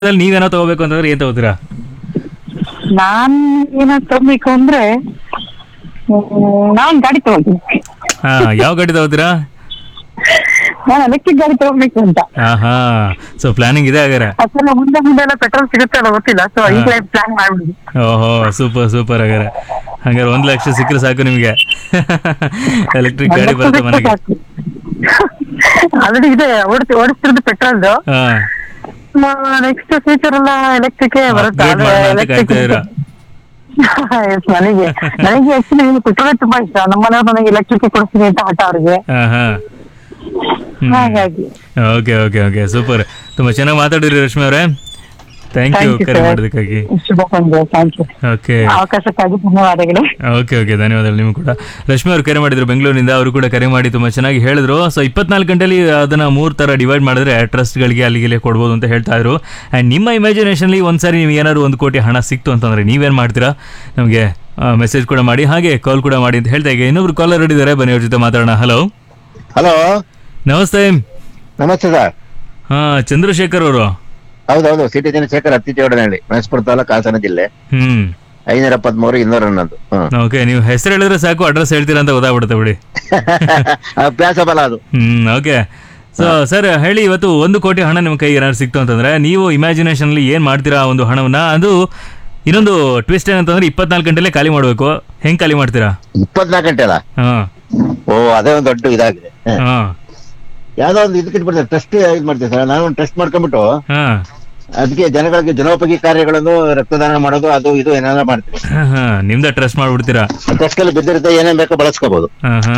ಅದ್ರಲ್ಲಿ ನೀವೇನೋ ತಗೋಬೇಕು ಅಂತಂದ್ರೆ ಏನ್ ತಗೋತೀರಾ ನಾನ್ ಏನೋ ತಗೋಬೇಕು ಅಂದ್ರೆ ಹ್ಮ್, ನಾನ್ ಗಾಡಿ ತಗೊಳ್ತೀನಿ ಹಾ ಯಾವ ಗಾಡಿ ತಗೋತೀರಾ ನಾನು ಎಲೆಕ್ಟ್ರಿಕ್ ಗಾಡಿ ತಗೋಬೇಕು ಅಂತ ಹಾ ಹಾ ಸೊ ಪ್ಲಾನಿಂಗ್ ಇದೆ ಹಾಗಾರೆ ಅಸಲ ಮುಂದೆ ಮುಂದೆ ಎಲ್ಲ ಪೆಟ್ರೋಲ್ ಸಿಗುತ್ತೆ ಅಲ್ಲ ಗೊತ್ತಿಲ್ಲ ಸೊ ಈಗಲೇ ಪ್ಲಾನ್ ಮಾಡ್ಬಿಡಿ ಓಹೋ ಸೂಪರ್ ಸೂಪರ್ ಹಾಗಾರೆ ಹಂಗಾರೆ ಒಂದ್ ಲಕ್ಷ ಸಿಕ್ಕರೆ ಸಾಕು ನಿಮ್ಗೆ ಎಲೆಕ್ಟ್ರಿಕ್ ಗಾಡಿ ಬರುತ್ತೆ ಮನೆಗೆ ಆಲ್ರೆಡಿ ಇದೆ ಓಡಿಸಿ ಓಡಿಸ್ತಿರೋದು ಪೆಟ್ರೋಲ್ದು ಹಾ ನೆಕ್ಸ್ಟ್ ಫ್ಯೂಚರ್ ಎಲ್ಲ ಎಲೆಕ್ಟ್ರಿಕ್ ಬರುತ್ತೆ Upgrade ಮಾಡೋಣ ಅಂತ ಕಾಯ್ತಾ ಇದ್ದೀರಾ? Yes, ನನಗೆ ನನಗೆ ಆಕ್ಚುಲಿ ಪೆಟ್ರೋಲ್ ತುಂಬಾ ಇಷ್ಟ ನಮ್ಮ ಮನೆಯವ್ರು ನನಗೆ ಎಲೆಕ್ಟ್ರಿಕ್ ಕೊಡಿಸ್ತೀನಿ ಅಂತ ಆಟ ಅವ್ರಿಗೆ ಹಾ ಹಾ ಹಾಗಾಗಿ ಓಕೆ ಓಕೆ ಓಕೆ ಸೂಪರ್ ತುಂಬಾ ಚೆನ್ನಾಗಿ ಮಾತಾಡಿರಿ ರಶ್ಮಿ ಅವರೇ ಥ್ಯಾಂಕ್ ಯು Thank you, ಕರೆ sir. ಮಾಡೋದಕ್ಕಾಗಿ ಶುಭ ಸಂಜೆ ಥ್ಯಾಂಕ್ ಯು ಓಕೆ ಅವಕಾಶಕ್ಕಾಗಿ ಧನ್ಯವಾದಗಳು ಓಕೆ ಓಕೆ ಧನ್ಯವಾದಗಳು ನಿಮ್ಗೆ ಕೂಡ ರಶ್ಮಿ ಅವರು ಕರೆ ಮಾಡಿದ್ರು ಬೆಂಗಳೂರಿನಿಂದ ಅವರು ಕೂಡ ಕರೆ ಮಾಡಿ ತುಂಬಾ ಚೆನ್ನಾಗಿ ಹೇಳಿದ್ರು ಸೊ ಇಪ್ಪತ್ನಾಲ್ಕು ಗಂಟೆಲಿ ಅದನ್ನ ಮೂರ್ ತರ ಡಿವೈಡ್ ಮಾಡಿದ್ರೆ ಟ್ರಸ್ಟ್ಗಳಿಗೆ ಅಲ್ಲಿಗೆ ಇಲ್ಲಿ ಕೊಡ್ಬೋದು ಅಂತ ಹೇಳ್ತಾ ಇದ್ರು ಅಂಡ್ ನಿಮ್ಮ ಇಮ್ಯಾಜಿನೇಷನ್ಲಿ ಒಂದ್ಸಾರಿ ನೀವು ಏನಾದ್ರು ಒಂದು ಕೋಟಿ ಹಣ ಸಿಕ್ತು ಅಂತಂದ್ರೆ ನೀವೇನ್ ಮಾಡ್ತೀರಾ ನಮಗೆ ಮೆಸೇಜ್ ಕೂಡ ಮಾಡಿ ಹಾಗೆ ಕಾಲ್ ಕೂಡ ಮಾಡಿ ಅಂತ ಹೇಳ್ತಾ ಈಗ ಇನ್ನೊಬ್ರು ಕಾಲರ್ ಇದ್ದಾರೆ ಬನ್ನಿ ಅವ್ರ ಜೊತೆ ಮಾತಾಡೋಣ ಹಲೋ ಹಲೋ ನಮಸ್ತೆ ನಮಸ್ತೆ ಸರ್ ಹಾ ಚಂದ್ರಶೇಖರ್ ಅವರು ಹೌದೌದು ಸಿಟಿ ಚಂದ್ರಶೇಖರ್ ಅತ್ತಿಚೌಡನಹಳ್ಳಿ ಮೈಸೂರು ತಾಲೂಕು ಹಾಸನ ಜಿಲ್ಲೆ ಹ್ಮ್ ಐನೂರ ಎಪ್ಪತ್ಮೂರು ಇನ್ನೂರ ಹನ್ನೊಂದು ಹ್ಮ್ ಓಕೆ ನೀವು ಹೆಸರು ಹೇಳಿದ್ರೆ ಸಾಕು ಅಡ್ರೆಸ್ ಹೇಳ್ತೀರಾ ಅಂತ ಗೊತ್ತಾಗ್ಬಿಡುತ್ತೆ ಬಿಡಿ ಅಭ್ಯಾಸ ಬಲ ಅದು ಹ್ಮ್ ಓಕೆ ಸೊ ಸರ್ ಹೇಳಿ ಇವತ್ತು ಒಂದು ಕೋಟಿ ಹಣ ನಿಮ್ಮ ಕೈಗೆ ಏನಾದ್ರು ಸಿಕ್ತು ಅಂತಂದ್ರೆ ನೀವು ಇಮ್ಯಾಜಿನೇಷನ್ ಅಲ್ಲಿ ಏನ್ ಮಾಡ್ತೀರಾ ಆ ಒಂದು ಹಣವನ್ನ ಅದು ಇನ್ನೊಂದು ಟ್ವಿಸ್ಟ್ ಏನಂತಂದ್ರೆ ಇಪ್ಪತ್ನಾಲ್ಕು ಗಂಟೆಲೆ ಖಾಲಿ ಮಾಡ್ಬೇಕು ಹೆಂಗ್ ಖಾಲಿ ಮಾಡ್ತೀರಾ ಇಪ್ಪತ್ನಾಲ್ಕು ಗಂಟೆ ಅಲ್ಲ ಹಾ ಓ ಅದೇ ಒಂದು ದೊಡ್ಡ ಇದಾಗಿದೆ ಹ್ಮ್. ಹಾ ಯಾವ್ದೋ ಒಂದು ಇದಕ್ಕೆ ಇಟ್ಬಿಡ್ತಾರೆ ಟ್ರಸ್ಟ್ ಇದು ಮಾಡ್ತೀವಿ ಸರ್ ನಾನು ಒಂದು ಟ್ರಸ್ಟ್ ಮಾಡ್ಕೊಂಡ್ಬಿಟ್ಟು ಹಾ ಅದಕ್ಕೆ ಜನಗಳಿಗೆ ಜನೋಪಯೋಗಿ ಕಾರ್ಯಗಳನ್ನು ರಕ್ತದಾನ ಮಾಡೋದು ಅದು ಇದು ಏನಾದ್ರು ಮಾಡ್ತೀವಿ ಹಾ, ಹಾ ನಿಮ್ದ ಟ್ರಸ್ಟ್ ಮಾಡ್ಬಿಡ್ತೀರಾ ಟ್ರಸ್ಟ್ ಅಲ್ಲಿ ಬಿದ್ದಿರುತ್ತೆ ಏನೇನ್ ಬೇಕೋ ಬಳಸ್ಕೋಬಹುದು ಹಾ ಹಾ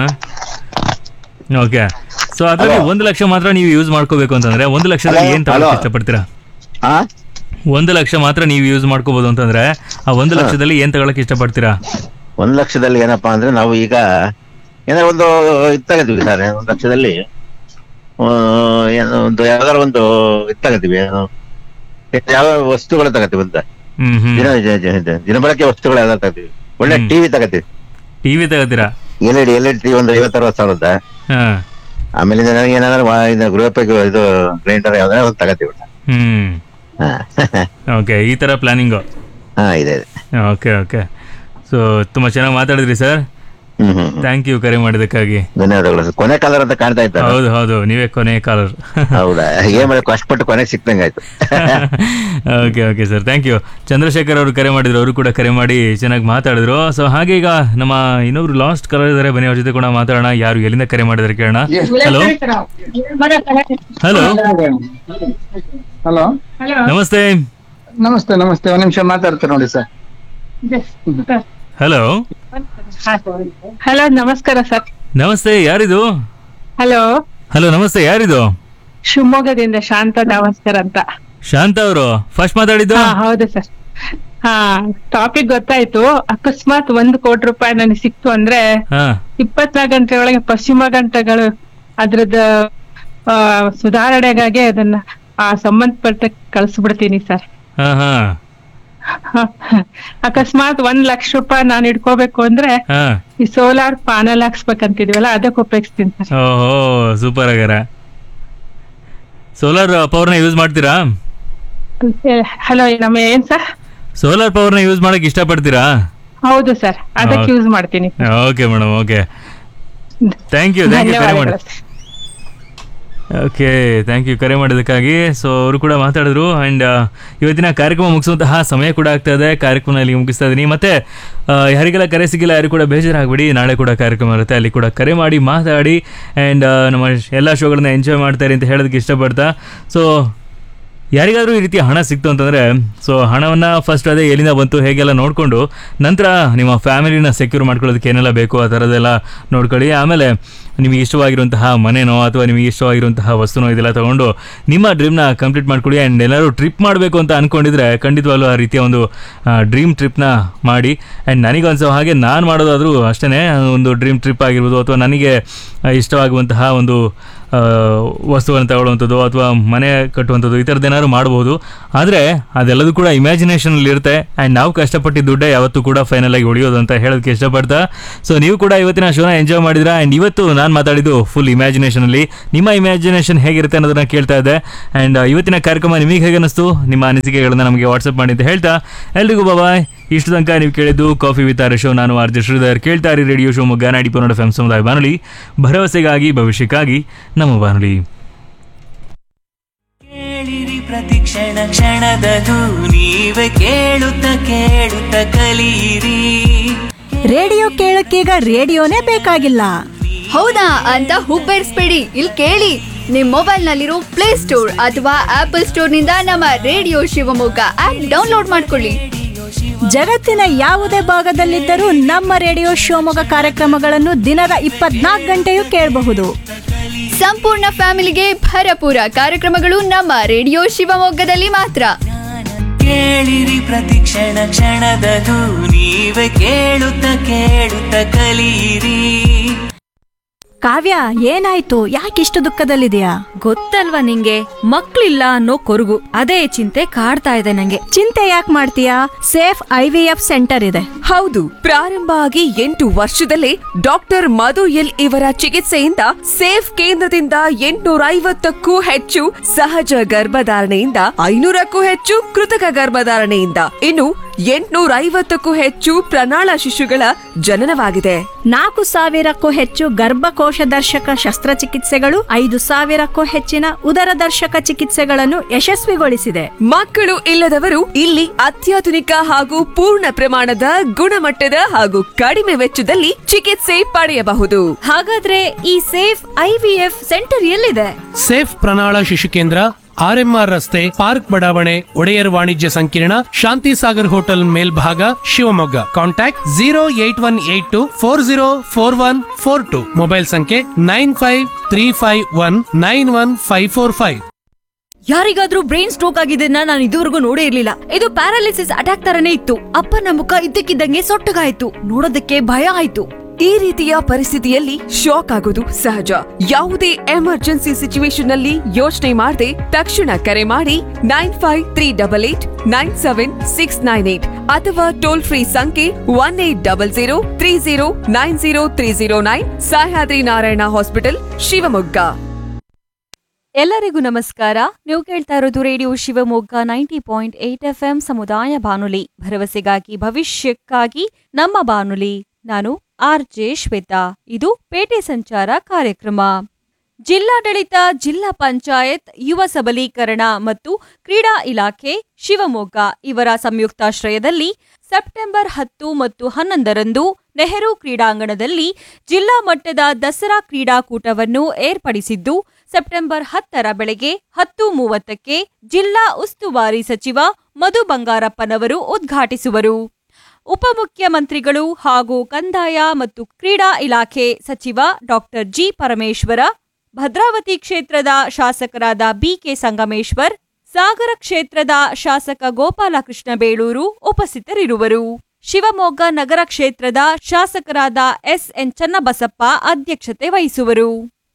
ಓಕೆ ಸೊ ಅದ್ರಲ್ಲಿ ಒಂದು ಲಕ್ಷ ಮಾತ್ರ ನೀವು ಯೂಸ್ ಮಾಡ್ಕೋಬೇಕು ಅಂತಂದ್ರೆ ಒಂದು ಲಕ್ಷದಲ್ಲಿ Hello? ಏನ್ ತಗೊಳಕ್ Hello? ಇಷ್ಟಪಡ್ತೀರಾ ಹಾ ಒಂದು ಲಕ್ಷ ಮಾತ್ರ ನೀವು ಯೂಸ್ ಮಾಡ್ಕೋಬಹುದು ಅಂತಂದ್ರೆ ಆ ಒಂದು ಲಕ್ಷದಲ್ಲಿ ಏನ್ ತಗೊಳಕ್ ಇಷ್ಟಪಡ್ತೀರಾ ಒಂದ್ ಲಕ್ಷದಲ್ಲಿ ಏನಪ್ಪಾ ಅಂದ್ರೆ ನಾವು ಈಗ ಏನಾರ ಒಂದು ಇದು ತಗೋತೀವಿ ಸರ್ ಒಂದ್ ಲಕ್ಷದಲ್ಲಿ ಆ, ಏನೋ ಒಂದು ಯಾವ್ದಾರ ಒಂದು ಇದು ತಗೋತೀವಿ ಏನು ಯಾವ ವಸ್ತುಗಳು ತಗೋತೀವಿ ಅಂತ ಹ್ಮ್ ಹ್ಮ್ ದಿನ ಜ- ಜ- ಜ- ದಿನಬಳಕೆ ವಸ್ತುಗಳು ಯಾವ್ದಾರು ತಗೋತೀವಿ ಒಳ್ಳೆ ಹ್ಮ್. ಟಿವಿ ತಗೋತೀವಿ ಟಿವಿ ತಗೋತೀರಾ L E D L E D TV ಒಂದು ಐವತ್ತರವತ್ತು ಸಾವಿರದ ಹಾ ಆಮೇಲೆ ನನಗೆ ಏನಾದ್ರು ವಾ- ಇದು ಗೃಹೋಪಯೋಗಿ ಇದು ಗ್ರೈಂಡರ್ ಯಾವ್ದಾರ ಒಂದು ತಗೋತೀವಿ ಹ್ಮ್ ಹಾ ಓಕೆ ಈ ತರ ಪ್ಲಾನಿಂಗು ಹಾ ಇದೆ ಇದೆ ಓಕೆ ಓಕೆ ಸೊ ತುಂಬಾ ಚೆನ್ನಾಗಿ ಮಾತಾಡಿದ್ರಿ ಸರ್ ಹ್ಮ್ ಹ್ಮ್ ಹ್ಮ್. ಥ್ಯಾಂಕ್ ಯು ಕರೆ ಮಾಡಿದ್ದಕ್ಕಾಗಿ ಧನ್ಯವಾದಗಳು ಸರ್ ಕೊನೆ ಕಾಲರ್ ಅಂತ ಕಾಣ್ತಾ ಇದ್ದಾರೆ ಹೌದು ಹೌದು ನೀವೇ ಕೊನೆ ಕಾಲರ್ ಹೌದಾ ಏನ್ ಮಾಡಿ ಕಷ್ಟಪಟ್ಟು ಕೊನೆಗೆ ಸಿಕ್ದಂಗಾಯ್ತು okay okay sir thank you Chandrashekhar ಅವರು ಕರೆ ಮಾಡಿದ್ರು ಅವರು ಕೂಡ ಕರೆ ಮಾಡಿ ಚೆನ್ನಾಗಿ ಮಾತಾಡಿದ್ರು ಸೊ ಹಾಗೆ ಈಗ ನಮ್ಮ ಇನ್ನೊಬ್ರು ಲಾಸ್ಟ್ ಕಲರ್ ಇದ್ದಾರೆ ಬನ್ನಿ ಅವ್ರ ಜೊತೆ ಕೂಡ ಮಾತಾಡೋಣ ಯಾರು ಎಲ್ಲಿಂದ ಕರೆ ಮಾಡಿದಾರೆ ಕೇಳೋಣ ಹಲೋ ಹಲೋ ಹಲೋ ನಮಸ್ತೆ ನಮಸ್ತೆ ನಮಸ್ತೆ ಒಂದ್ ನಿಮಿಷ ಮಾತಾಡ್ತಾರೆ ನೋಡಿ ಸರ್ ಹಲೋ ಹಲೋ ನಮಸ್ಕಾರ ಸರ್ ನಮಸ್ತೆ ಯಾರಿದು ಹಲೋ ಹಲೋ ನಮಸ್ತೆ ಯಾರಿದು ಶಿವಮೊಗ್ಗದಿಂದ ಶಾಂತ ದಾವಸ್ಕರ್ ಅಂತ ಶಾಂತ ಅವರು ಫಸ್ಟ್ ಮಾತಾಡಿದ್ದು ಹಾ ಹೌದು ಸರ್ ಹಾ ಟಾಪಿಕ್ ಗೊತ್ತಾಯ್ತು ಅಕಸ್ಮಾತ್ ಒಂದು ಕೋಟಿ ರೂಪಾಯಿ ನನಗೆ ಸಿಕ್ತು ಅಂದ್ರೆ ಹಾ ಇಪ್ಪತ್ನಾಲ್ಕು ಗಂಟೆ ಒಳಗೆ ಪಶ್ಚಿಮ ಗಂಟೆಗಳು ಅದ್ರದ್ದು ಆ, ಸುಧಾರಣೆಗಾಗಿ ಅದನ್ನ ಆ ಸಂಬಂಧಪಟ್ಟ ಕಳಿಸ್ಬಿಡ್ತೀನಿ ಸರ್ ಹಾ ಹಾ ಅಕಸ್ಮಾತ್ ಒಂದ್ ಲಕ್ಷ ರೂಪಾಯಿ ನಾನು ಇಟ್ಕೋಬೇಕು ಅಂದ್ರೆ ಹಾ ಈ ಸೋಲಾರ್ ಪ್ಯಾನಲ್ ಹಾಕ್ಸ್ಬೇಕಂತಿದ್ವಲ್ಲ ಅದಕ್ಕೆ ಉಪಯೋಗಿಸ್ತೀನಿ ಸರ್ ಓಹೋ ಸೂಪರ್ ಆಗ್ಯಾರ ಸೋಲಾರ್ ಪವರ್ನ ಯೂಸ್ ಮಾಡ್ತೀರಾ ಹಲೋ ನಮ್ಮ ಏನ್ ಸರ್ ಸೋಲಾರ್ ಪವರ್ನ ಯೂಸ್ ಮಾಡಕ್ ಇಷ್ಟಪಡ್ತೀರಾ ಹೌದು ಸರ್ ಅದಕ್ಕೆ ಹೌದು. ಯೂಸ್ ಮಾಡ್ತೀನಿ okay madam okay thank you thank you ಕರೆ ಮಾಡಿ ಧನ್ಯವಾದಗಳು ಸರ್. ಓಕೆ ಥ್ಯಾಂಕ್ ಯು ಕರೆ ಮಾಡಿದ್ದಕ್ಕಾಗಿ ಸೊ ಅವರು ಕೂಡ ಮಾತಾಡಿದ್ರು ಆ್ಯಂಡ್ ಇವತ್ತಿನ ಕಾರ್ಯಕ್ರಮ ಮುಗಿಸುವಂತಹ ಸಮಯ ಕೂಡ ಆಗ್ತಾ ಇದೆ ಕಾರ್ಯಕ್ರಮ ಇಲ್ಲಿ ಮುಗಿಸ್ತಾ ಇದ್ದೀನಿ ಮತ್ತೆ ಆ, ಯಾರಿಗೆಲ್ಲ ಕರೆ ಸಿಗಿಲ್ಲ ಯಾರು ಕೂಡ ಬೇಜಾರಾಗಬೇಡಿ ನಾಳೆ ಕೂಡ ಕಾರ್ಯಕ್ರಮ ಇರುತ್ತೆ ಅಲ್ಲಿ ಕೂಡ ಕರೆ ಮಾಡಿ ಮಾತಾಡಿ ಆ್ಯಂಡ್ ನಮ್ಮ ಎಲ್ಲ ಶೋಗಳನ್ನ ಎಂಜಾಯ್ ಮಾಡ್ತಾರೆ ಅಂತ ಹೇಳೋದಕ್ಕೆ ಇಷ್ಟಪಡ್ತಾ ಸೊ ಯಾರಿಗಾದ್ರೂ ಈ ರೀತಿ ಹಣ ಸಿಕ್ತು ಅಂತಂದರೆ ಸೊ ಹಣವನ್ನು ಫಸ್ಟ್ ಅದೇ ಎಲ್ಲಿಂದ ಬಂತು ಹೇಗೆಲ್ಲ ನೋಡಿಕೊಂಡು ನಂತರ ನಿಮ್ಮ ಫ್ಯಾಮಿಲಿನ ಸೆಕ್ಯೂರ್ ಮಾಡ್ಕೊಳ್ಳೋದಕ್ಕೆ ಏನೆಲ್ಲ ಬೇಕು ಆ ಥರದ್ದೆಲ್ಲ ನೋಡ್ಕೊಳ್ಳಿ ಆಮೇಲೆ ನಿಮಗೆ ಇಷ್ಟವಾಗಿರುವಂತಹ ಮನೆನೋ ಅಥವಾ ನಿಮಗೆ ಇಷ್ಟವಾಗಿರುವಂತಹ ವಸ್ತುನೋ ಇದೆಲ್ಲ ತೊಗೊಂಡು ನಿಮ್ಮ ಡ್ರೀಮ್ನ ಕಂಪ್ಲೀಟ್ ಮಾಡ್ಕೊಳ್ಳಿ ಆ್ಯಂಡ್ ಎಲ್ಲರೂ ಟ್ರಿಪ್ ಮಾಡಬೇಕು ಅಂತ ಅಂದ್ಕೊಂಡಿದ್ರೆ ಖಂಡಿತವಾಗ್ಲೂ ಆ ರೀತಿಯ ಒಂದು ಡ್ರೀಮ್ ಟ್ರಿಪ್ನ ಮಾಡಿ ಆ್ಯಂಡ್ ನನಗೆ ಅನ್ಸೋ ಹಾಗೆ ನಾನು ಮಾಡೋದಾದರೂ ಅಷ್ಟೇ ಒಂದು ಡ್ರೀಮ್ ಟ್ರಿಪ್ ಆಗಿರ್ಬೋದು ಅಥವಾ ನನಗೆ ಆ, ಇಷ್ಟವಾಗುವಂತಹ ಒಂದು ಆ, ವಸ್ತುಗಳನ್ನು ತಗೊಳ್ಳುವಂಥದ್ದು ಅಥವಾ ಮನೆ ಕಟ್ಟುವಂಥದ್ದು ಈ ಥರದ್ದು ಏನಾದ್ರು ಮಾಡ್ಬೋದು ಆದರೆ ಅದೆಲ್ಲದೂ ಕೂಡ ಇಮ್ಯಾಜಿನೇಷನಲ್ಲಿ ಇರುತ್ತೆ ಆ್ಯಂಡ್ ನಾವು ಕಷ್ಟಪಟ್ಟಿದ್ದ ದುಡ್ಡೇ ಯಾವತ್ತೂ ಕೂಡ ಫೈನಲ್ ಆಗಿ ಉಳಿಯೋದು ಅಂತ ಹೇಳೋದಕ್ಕೆ ಇಷ್ಟಪಡ್ತಾ ಸೊ ನೀವು ಕೂಡ ಇವತ್ತಿನ ಶೋನ ಎಂಜಾಯ್ ಮಾಡಿದ್ರಾ ಆ್ಯಂಡ್ ಇವತ್ತು ನಾನು ಮಾತಾಡಿದ್ದು ಫುಲ್ ಇಮ್ಯಾಜಿನೇಷನಲ್ಲಿ ನಿಮ್ಮ ಇಮ್ಯಾಜಿನೇಷನ್ ಹೇಗಿರುತ್ತೆ ಅನ್ನೋದನ್ನ ಕೇಳ್ತಾ ಇದ್ದೆ ಆ್ಯಂಡ್ ಇವತ್ತಿನ ಕಾರ್ಯಕ್ರಮ ನಿಮಗೆ ಹೇಗೆ ಅನ್ನಿಸ್ತು ನಿಮ್ಮ ಅನಿಸಿಕೆಗಳನ್ನ ನಮಗೆ ವಾಟ್ಸಪ್ ಮಾಡಿ ಅಂತ ಹೇಳ್ತಾ ಎಲ್ರಿಗೂ ಬಾಬಾಯ್ ಇಷ್ಟು ತನಕ ನೀವು ಕೇಳಿದ್ದು ಕಾಫಿ ವಿತ್ ಆರ್ ಶೋ ನಾನು ಆರ್ ಜೆ ಶ್ರೀಧರ್ ಕೇಳ್ತಾ ಇರಿ ರೇಡಿಯೋ ಶಿವಮೊಗ್ಗ ನಾಡಿ ಪನ್ನಡ ಎಫ್ ಸಮುದಾಯ ಬಾನುಲಿ ಭರವಸೆಗಾಗಿ ಭವಿಷ್ಯಕ್ಕಾಗಿ ನಮ್ಮ ಬಾನುಲಿ ಕೇಳಿರಿ ಪ್ರತಿ ಕ್ಷಣ ಕ್ಷಣದದು ನೀವೇ ಕೇಳುತ್ತ ಕೇಳುತ್ತ ಕಲಿಯಿರಿ ರೇಡಿಯೋ ಕೇಳಕ್ಕೀಗ ರೇಡಿಯೋನೇ ಬೇಕಾಗಿಲ್ಲ ಹೌದಾ ಅಂತ ಹುಬ್ಬೇರಿಸ್ಬೇಡಿ ಇಲ್ಲಿ ಕೇಳಿ ನಿಮ್ ಮೊಬೈಲ್ ನಲ್ಲಿರೋ ಪ್ಲೇ ಸ್ಟೋರ್ ಅಥವಾ ಆಪಲ್ ಸ್ಟೋರ್ ನಿಂದ ನಮ್ಮ ರೇಡಿಯೋ ಶಿವಮೊಗ್ಗ ಆಪ್ ಡೌನ್ಲೋಡ್ ಮಾಡ್ಕೊಳ್ಳಿ ಜಗತ್ತಿನ ಯಾವುದೇ ಭಾಗದಲ್ಲಿದ್ದರೂ ನಮ್ಮ ರೇಡಿಯೋ ಶಿವಮೊಗ್ಗ ಕಾರ್ಯಕ್ರಮಗಳನ್ನು ದಿನದ ಇಪ್ಪತ್ನಾಲ್ಕು ಗಂಟೆಯೂ ಕೇಳಬಹುದು ಸಂಪೂರ್ಣ ಫ್ಯಾಮಿಲಿಗೆ ಭರಪೂರ ಕಾರ್ಯಕ್ರಮಗಳು ನಮ್ಮ ರೇಡಿಯೋ ಶಿವಮೊಗ್ಗದಲ್ಲಿ ಮಾತ್ರ ಕೇಳಿರಿ ಪ್ರತಿ ಕ್ಷಣ ಕ್ಷಣದದು ನೀವೇ ಕೇಳುತ್ತ ಕೇಳುತ್ತ ಕಲಿಯಿರಿ ಕಾವ್ಯ ಏನಾಯ್ತು ಯಾಕಿಷ್ಟು ದುಃಖದಲ್ಲಿದೆಯಾ ಗೊತ್ತಲ್ವಾ ನಿಂಗೆ ಮಕ್ಳಿಲ್ಲ ಅನ್ನೋ ಕೊರಗು ಅದೇ ಚಿಂತೆ ಕಾಡ್ತಾ ಇದೆ ನಂಗೆ ಚಿಂತೆ ಯಾಕೆ ಮಾಡ್ತೀಯಾ Safe I V F centre ಇದೆ ಹೌದು ಪ್ರಾರಂಭ ಆಗಿ ಎಂಟು ವರ್ಷದಲ್ಲೇ ಡಾಕ್ಟರ್ ಮಧು ಎಲ್ ಇವರ ಚಿಕಿತ್ಸೆಯಿಂದ ಸೇಫ್ ಕೇಂದ್ರದಿಂದ ಎಂಟುನೂರ ಐವತ್ತಕ್ಕೂ ಹೆಚ್ಚು ಸಹಜ ಗರ್ಭಧಾರಣೆಯಿಂದ ಐನೂರಕ್ಕೂ ಹೆಚ್ಚು ಕೃತಕ ಗರ್ಭಧಾರಣೆಯಿಂದ ಇನ್ನು ಎಂಟುನೂರ ಐವತ್ತಕ್ಕೂ ಹೆಚ್ಚು ಪ್ರಣಾಳ ಶಿಶುಗಳ ಜನನವಾಗಿದೆ ನಾಲ್ಕು ಸಾವಿರಕ್ಕೂ ಹೆಚ್ಚು ಗರ್ಭಕೋಶ ದರ್ಶಕ ಶಸ್ತ್ರಚಿಕಿತ್ಸೆಗಳು ಐದು ಸಾವಿರಕ್ಕೂ ಹೆಚ್ಚಿನ ಉದರ ದರ್ಶಕ ಚಿಕಿತ್ಸೆಗಳನ್ನು ಯಶಸ್ವಿಗೊಳಿಸಿದೆ ಮಕ್ಕಳು ಇಲ್ಲದವರು ಇಲ್ಲಿ ಅತ್ಯಾಧುನಿಕ ಹಾಗೂ ಪೂರ್ಣ ಪ್ರಮಾಣದ ಗುಣಮಟ್ಟದ ಹಾಗೂ ಕಡಿಮೆ ವೆಚ್ಚದಲ್ಲಿ ಚಿಕಿತ್ಸೆ ಪಡೆಯಬಹುದು ಹಾಗಾದ್ರೆ ಈ Safe I V F centre ಎಲ್ಲಿದೆ ಸೇಫ್ ಪ್ರಣಾಳ ಶಿಶು ಕೇಂದ್ರ ಆರ್ಎಂಆರ್ ರಸ್ತೆ ಪಾರ್ಕ್ ಬಡಾವಣೆ ಒಡೆಯರ್ ವಾಣಿಜ್ಯ ಸಂಕೀರ್ಣ ಶಾಂತಿ ಸಾಗರ್ ಹೋಟೆಲ್ ಮೇಲ್ಭಾಗ Shivamogga contact zero eight one eight two four zero four one four two mobile ಸಂಖ್ಯೆ nine five three five one nine one five four five ಯಾರಿಗಾದ್ರೂ ಬ್ರೈನ್ ಸ್ಟ್ರೋಕ್ ಆಗಿದ್ದನ್ನ ನಾನು ಇದುವರೆಗೂ ನೋಡೇ ಇರ್ಲಿಲ್ಲ ಇದು ಪ್ಯಾರಾಲಿಸಿಸ್ ಅಟ್ಯಾಕ್ ತರನೇ ಇತ್ತು ಅಪ್ಪನ ಮುಖ ಇದ್ದಕ್ಕಿದ್ದಂಗೆ ಸೊಟ್ಟಗಾಯ್ತು ನೋಡೋದಕ್ಕೆ ಭಯ ಆಯ್ತು ಈ ರೀತಿಯ ಪರಿಸ್ಥಿತಿಯಲ್ಲಿ ಶಾಕ್ ಆಗೋದು ಸಹಜ ಯಾವುದೇ ಎಮರ್ಜೆನ್ಸಿ ಸಿಚುವೇಶನ್ ನಲ್ಲಿ ಯೋಚನೆ ಮಾಡದೆ ತಕ್ಷಣ ಕರೆ ಮಾಡಿ nine five three double eight nine seven six nine eight ಅಥವಾ ಟೋಲ್ ಫ್ರೀ ಸಂಖ್ಯೆ one eight double zero three zero nine zero three zero nine Sahyadri Narayana hospital Shivamogga ಎಲ್ಲರಿಗೂ ನಮಸ್ಕಾರ ನೀವು ಕೇಳ್ತಾ ಇರೋದು radio Shivamogga ninety point eight F M ಸಮುದಾಯ ಬಾನುಲಿ ಭರವಸೆಗಾಗಿ ಭವಿಷ್ಯಕ್ಕಾಗಿ ನಮ್ಮ ಬಾನುಲಿ ನಾನು ಆರ್ ಜೆ ಶ್ವೇತಾ ಇದು ಪೇಟೆ ಸಂಚಾರ ಕಾರ್ಯಕ್ರಮ ಜಿಲ್ಲಾಡಳಿತ ಜಿಲ್ಲಾ ಪಂಚಾಯತ್ ಯುವ ಸಬಲೀಕರಣ ಮತ್ತು ಕ್ರೀಡಾ ಇಲಾಖೆ ಶಿವಮೊಗ್ಗ ಇವರ ಸಂಯುಕ್ತಾಶ್ರಯದಲ್ಲಿ ಸೆಪ್ಟೆಂಬರ್ ಹತ್ತು ಮತ್ತು ಹನ್ನೊಂದರಂದು ನೆಹರು ಕ್ರೀಡಾಂಗಣದಲ್ಲಿ ಜಿಲ್ಲಾ ಮಟ್ಟದ ದಸರಾ ಕ್ರೀಡಾಕೂಟವನ್ನು ಏರ್ಪಡಿಸಿದ್ದು ಸೆಪ್ಟೆಂಬರ್ ಹತ್ತರ ಬೆಳಗ್ಗೆ ಹತ್ತು ಮೂವತ್ತಕ್ಕೆ ಜಿಲ್ಲಾ ಉಸ್ತುವಾರಿ ಸಚಿವ ಮಧು ಬಂಗಾರಪ್ಪನವರು ಉದ್ಘಾಟಿಸುವರು ಉಪಮುಖ್ಯಮಂತ್ರಿಗಳು ಹಾಗೂ ಕಂದಾಯ ಮತ್ತು ಕ್ರೀಡಾ ಇಲಾಖೆ ಸಚಿವ ಡಾಕ್ಟರ್ ಜಿ ಪರಮೇಶ್ವರ ಭದ್ರಾವತಿ ಕ್ಷೇತ್ರದ ಶಾಸಕರಾದ ಬಿಕೆ ಸಂಗಮೇಶ್ವರ್ ಸಾಗರ ಕ್ಷೇತ್ರದ ಶಾಸಕ ಗೋಪಾಲಕೃಷ್ಣ ಬೇಳೂರು ಉಪಸ್ಥಿತರಿರುವರು ಶಿವಮೊಗ್ಗ ನಗರ ಕ್ಷೇತ್ರದ ಶಾಸಕರಾದ ಎಸ್ಎನ್ ಚನ್ನಬಸಪ್ಪ ಅಧ್ಯಕ್ಷತೆ ವಹಿಸುವರು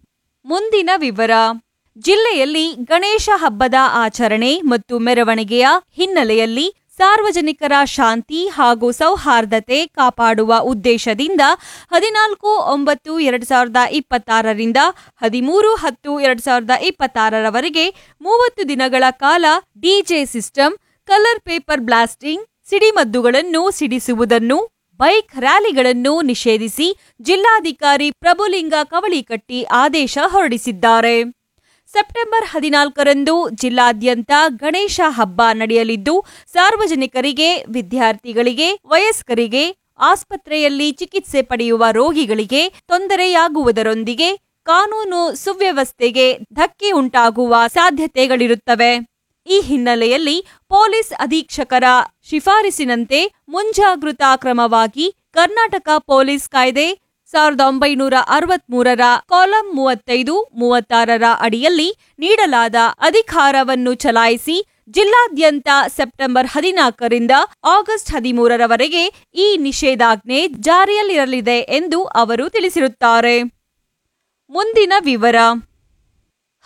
ಮುಂದಿನ ವಿವರ ಜಿಲ್ಲೆಯಲ್ಲಿ ಗಣೇಶ ಹಬ್ಬದ ಆಚರಣೆ ಮತ್ತು ಮೆರವಣಿಗೆಯ ಹಿನ್ನೆಲೆಯಲ್ಲಿ ಸಾರ್ವಜನಿಕರ ಶಾಂತಿ ಹಾಗೂ ಸೌಹಾರ್ದತೆ ಕಾಪಾಡುವ ಉದ್ದೇಶದಿಂದ ಹದಿನಾಲ್ಕು ಒಂಬತ್ತು ಎರಡ್ ಸಾವಿರದ ಇಪ್ಪತ್ತಾರರಿಂದ ಹದಿಮೂರು ಹತ್ತು ಎರಡ್ ಸಾವಿರದ ಇಪ್ಪತ್ತಾರರವರೆಗೆ ಮೂವತ್ತು ದಿನಗಳ ಕಾಲ DJ system colour paper blasting ಸಿಡಿಮದ್ದುಗಳನ್ನು ಸಿಡಿಸುವುದನ್ನು ಬೈಕ್ ರ್ಯಾಲಿಗಳನ್ನು ನಿಷೇಧಿಸಿ ಜಿಲ್ಲಾಧಿಕಾರಿ ಪ್ರಭುಲಿಂಗ ಕವಳಿಕಟ್ಟಿ ಆದೇಶ ಹೊರಡಿಸಿದ್ದಾರೆ ಸೆಪ್ಟೆಂಬರ್ ಹದಿನಾಲ್ಕರಂದು ಜಿಲ್ಲಾದ್ಯಂತ ಗಣೇಶ ಹಬ್ಬ ನಡೆಯಲಿದ್ದು ಸಾರ್ವಜನಿಕರಿಗೆ ವಿದ್ಯಾರ್ಥಿಗಳಿಗೆ ವಯಸ್ಕರಿಗೆ ಆಸ್ಪತ್ರೆಯಲ್ಲಿ ಚಿಕಿತ್ಸೆ ಪಡೆಯುವ ರೋಗಿಗಳಿಗೆ ತೊಂದರೆಯಾಗುವುದರೊಂದಿಗೆ ಕಾನೂನು ಸುವ್ಯವಸ್ಥೆಗೆ ಧಕ್ಕೆ ಉಂಟಾಗುವ ಸಾಧ್ಯತೆಗಳಿರುತ್ತವೆ ಈ ಹಿನ್ನೆಲೆಯಲ್ಲಿ ಪೊಲೀಸ್ ಅಧೀಕ್ಷಕರ ಶಿಫಾರಸಿನಂತೆ ಮುಂಜಾಗೃತಾ ಕ್ರಮವಾಗಿ ಕರ್ನಾಟಕ ಪೊಲೀಸ್ ಕಾಯ್ದೆ ಸಾವಿರದ ಒಂಬೈನೂರ ಅರವತ್ಮೂರರ ಕಾಲಂ ಮೂವತ್ತೈದು ಮೂವತ್ತಾರರ ಅಡಿಯಲ್ಲಿ ನೀಡಲಾದ ಅಧಿಕಾರವನ್ನು ಚಲಾಯಿಸಿ ಜಿಲ್ಲಾದ್ಯಂತ ಸೆಪ್ಟೆಂಬರ್ ಹದಿನಾಲ್ಕರಿಂದ ಆಗಸ್ಟ್ ಹದಿಮೂರರವರೆಗೆ ಈ ನಿಷೇಧಾಜ್ಞೆ ಜಾರಿಯಲ್ಲಿರಲಿದೆ ಎಂದು ಅವರು ತಿಳಿಸಿರುತ್ತಾರೆ ಮುಂದಿನ ವಿವರ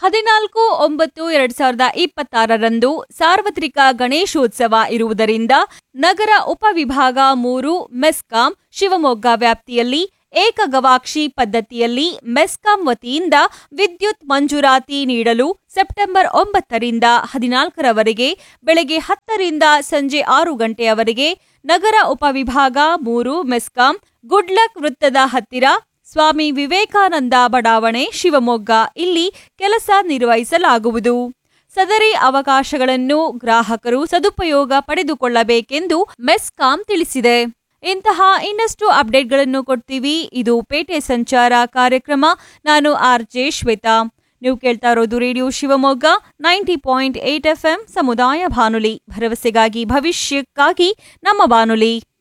ಹದಿನಾಲ್ಕು ಒಂಬತ್ತು ಎರಡ್ ಸಾವಿರದ ಇಪ್ಪತ್ತಾರರಂದು ಸಾರ್ವತ್ರಿಕ ಗಣೇಶೋತ್ಸವ ಇರುವುದರಿಂದ ನಗರ ಉಪವಿಭಾಗ ಮೂರು ಮೆಸ್ಕಾಂ ಶಿವಮೊಗ್ಗ ವ್ಯಾಪ್ತಿಯಲ್ಲಿ ಏಕಗವಾಕ್ಷಿ ಪದ್ಧತಿಯಲ್ಲಿ ಮೆಸ್ಕಾಂ ವತಿಯಿಂದ ವಿದ್ಯುತ್ ಮಂಜೂರಾತಿ ನೀಡಲು ಸೆಪ್ಟೆಂಬರ್ ಒಂಬತ್ತರಿಂದ ಹದಿನಾಲ್ಕರವರೆಗೆ ಬೆಳಗ್ಗೆ ಹತ್ತರಿಂದ ಸಂಜೆ ಆರು ಗಂಟೆಯವರೆಗೆ ನಗರ ಉಪವಿಭಾಗ ಮೂರು ಮೆಸ್ಕಾಂ ಗುಡ್ಲಕ್ ವೃತ್ತದ ಹತ್ತಿರ ಸ್ವಾಮಿ ವಿವೇಕಾನಂದ ಬಡಾವಣೆ ಶಿವಮೊಗ್ಗ ಇಲ್ಲಿ ಕೆಲಸ ನಿರ್ವಹಿಸಲಾಗುವುದು ಸದರಿ ಅವಕಾಶಗಳನ್ನು ಗ್ರಾಹಕರು ಸದುಪಯೋಗ ಪಡೆದುಕೊಳ್ಳಬೇಕೆಂದು ಮೆಸ್ಕಾಂ ತಿಳಿಸಿದೆ ಇಂತಹ ಇನ್ನಷ್ಟು ಅಪ್ಡೇಟ್ಗಳನ್ನು ಕೊಡ್ತೀವಿ ಇದು ಪೇಟೆ ಸಂಚಾರ ಕಾರ್ಯಕ್ರಮ ನಾನು ಆರ್ ಜೆ ಶ್ವೇತಾ ನೀವು ಕೇಳ್ತಾ ಇರೋದು radio Shivamogga ninety point eight F M ಸಮುದಾಯ ಬಾನುಲಿ ಭರವಸೆಗಾಗಿ ಭವಿಷ್ಯಕ್ಕಾಗಿ ನಮ್ಮ ಬಾನುಲಿ